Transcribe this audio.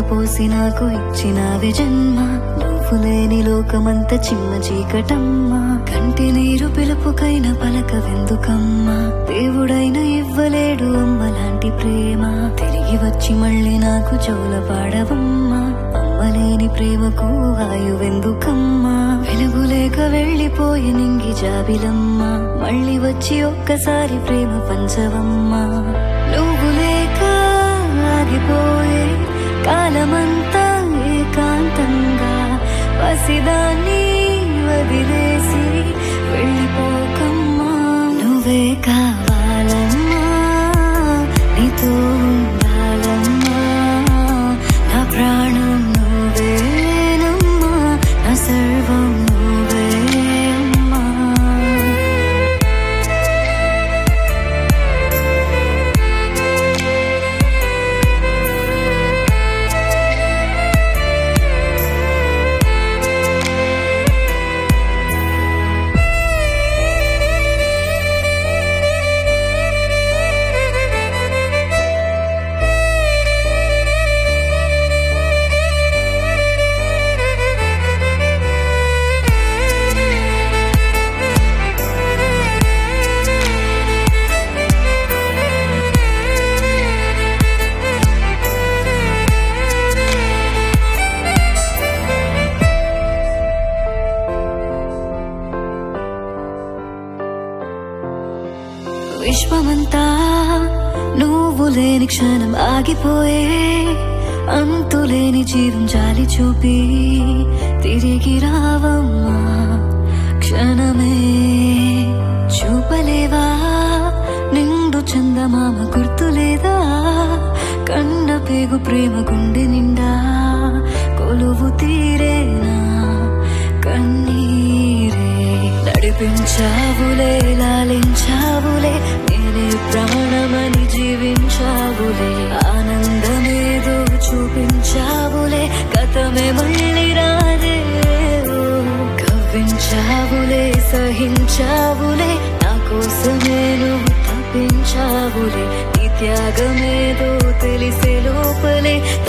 పోసి నాకు ఇచ్చినావే జన్మ నువ్వు లేని లోకమంత చిమ్మ చీకటమ్మా కంటి నీరు పిలుపుకైన పలక వెందుకమ్మా దేవుడైన ఇవ్వలేడు అమ్మ లాంటి ప్రేమ తిరిగి వచ్చి మళ్ళీ నాకు జోల పాడవమ్మా అమ్మలేని ప్రేమకు ఆయువెందుకమ్మా వెలుగులేక వెళ్ళిపోయి నింగి జాబిలమ్మా మళ్ళీ వచ్చి ఒక్కసారి ప్రేమ పంచవమ్మా నువ్వు లేక ఆగిపోయే కాలమంతా ఏకాంతంగా పసిదాన్ని వదిలేసి వెళ్ళిపోకమ్మా నువ్వే కావాలమ్మా నీతో ఉండాలమ్మా నా ప్రాణం నువ్వేనమ్మా నా సర్వం నువ్వే అమ్మా విశ్వమంతా నువ్వు లేని క్షణం ఆగిపోయే అంతులేని జీవం జాలి చూపి తిరిగి రావమ్మా క్షణమే చూపలేవా నిండు చందమామ గుర్తులేదా కన్న పేగు ప్రేమ గుండె నిండా కొలువు తీరేనా కన్నీరే నడిపించావులే లాలించావులే నేనే ప్రాణమని జీవించావులే ఆనందమేదో చూపించావులే గతమే మళ్ళీ రాదే ఓ, కవ్వించావులే సహించావులే నా కోసమే నువ్వు తప్పించావులే నీ త్యాగమేదో తెలిసే లోపలే